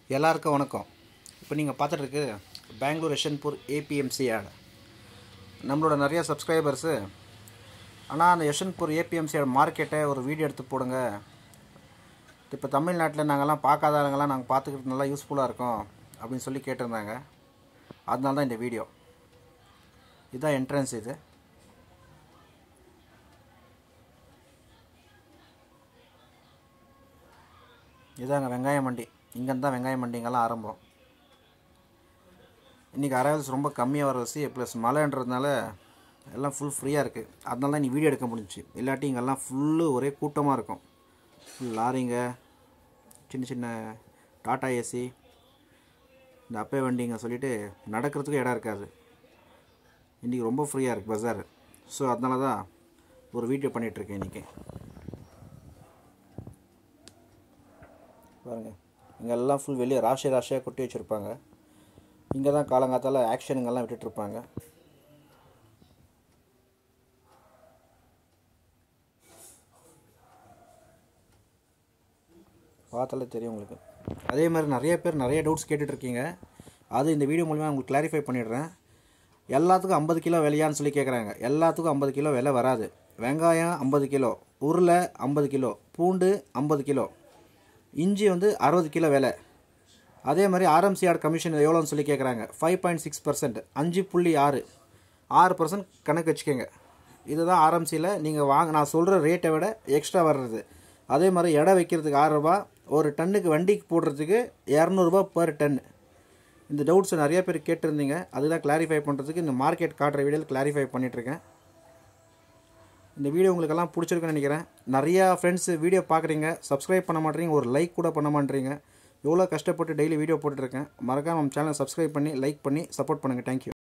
எல்லாருக்கும் வணக்கம் இப்போ நீங்கள் பார்த்துட்டு இருக்கு பெங்களூர் யஷன்பூர் ஏபிஎம்சி ஆட் நம்மளோட நிறைய சப்ஸ்கிரைபர்ஸு ஆனால் அந்த யஷன்பூர் ஏபிஎம்சி ஆட் மார்க்கெட்டை ஒரு வீடியோ எடுத்து போடுங்க இப்போ தமிழ்நாட்டில் நாங்கள்லாம் பார்க்காத ஆளுங்கெல்லாம் நாங்கள் பார்த்துக்கிட்டு நல்லா யூஸ்ஃபுல்லாக இருக்கோம் அப்படின்னு சொல்லி கேட்டிருந்தாங்க அதனால தான் இந்த வீடியோ இதுதான் என்ட்ரன்ஸ் இது இதாங்க வெங்காய மண்டி இங்கேருந்து தான் வெங்காய மண்டிங்கெல்லாம் ஆரம்பம் இன்றைக்கி அரைவல்ஸ் ரொம்ப கம்மியாக வரவசி ப்ளஸ் மழைன்றதுனால எல்லாம் ஃபுல் ஃப்ரீயாக இருக்குது அதனால தான் நீ வீடியோ எடுக்க முடிஞ்சுச்சு இல்லாட்டி இங்கெல்லாம் ஃபுல்லு ஒரே கூட்டமாக இருக்கும் ஃபுல் லாரிங்க சின்ன சின்ன டாட்டா ஏசி இந்த அப்பே வண்டிங்க சொல்லிட்டு நடக்கிறதுக்கு இடம் இருக்காது இன்றைக்கி ரொம்ப ஃப்ரீயாக இருக்குது பஜார் ஸோ அதனால தான் ஒரு வீடியோ பண்ணிகிட்ருக்கேன் இன்றைக்கி பாருங்க இங்கே எல்லாம் ஃபுல் வெளியே ராஷி ராஷியாக கொட்டி வச்சுருப்பாங்க இங்கே தான் காலங்காத்தால் ஆக்ஷனுங்கெல்லாம் விட்டுட்ருப்பாங்க பார்த்தாலே தெரியும் உங்களுக்கு அதே மாதிரி நிறைய பேர் நிறைய டவுட்ஸ் கேட்டுட்ருக்கீங்க அது இந்த வீடியோ மூலிமா உங்களுக்கு கிளாரிஃபை பண்ணிடுறேன் எல்லாத்துக்கும் ஐம்பது கிலோ விலையான்னு சொல்லி கேட்குறாங்க எல்லாத்துக்கும் ஐம்பது கிலோ விலை வராது வெங்காயம் ஐம்பது கிலோ உருளை ஐம்பது கிலோ பூண்டு ஐம்பது கிலோ இஞ்சி வந்து அறுபது கிலோ விலை அதே மாதிரி ஆர்எம்சிஆர் கமிஷன் எவ்வளோன்னு சொல்லி கேட்குறாங்க ஃபைவ் பாயிண்ட் சிக்ஸ் பர்சன்ட் அஞ்சு புள்ளி ஆறு ஆறு பர்சன்ட் கணக்கு வச்சுக்கோங்க இதுதான் ஆர்எம்சியில் நீங்கள் வாங்க நான் சொல்கிற ரேட்டை விட எக்ஸ்ட்ரா வர்றது அதே மாதிரி எடை வைக்கிறதுக்கு ஆறு ரூபா ஒரு டன்னுக்கு வண்டிக்கு போடுறதுக்கு இரநூறுபா பர் டன் இந்த டவுட்ஸ் நிறைய பேர் கேட்டிருந்தீங்க அதுதான் கிளாரிஃபை பண்ணுறதுக்கு இந்த மார்க்கெட் காட்டுற வீடியோவில் கிளாரிஃபை பண்ணிகிட்ருக்கேன் இந்த வீடியோ உங்களுக்கெல்லாம் பிடிச்சிருக்குன்னு நினைக்கிறேன் நிறையா ஃப்ரெண்ட்ஸ் வீடியோ பார்க்குறீங்க சப்ஸ்கிரைப் பண்ண மாட்டேறீங்க ஒரு லைக் கூட பண்ண மாட்டேறீங்க எவ்வளோ கஷ்டப்பட்டு டெய்லி வீடியோ போட்டுட்ருக்கேன் மறக்காம நம்ம சேனலை சப்ஸ்கிரைப் பண்ணி லைக் பண்ணி சப்போர்ட் பண்ணுங்கள் தேங்க்யூ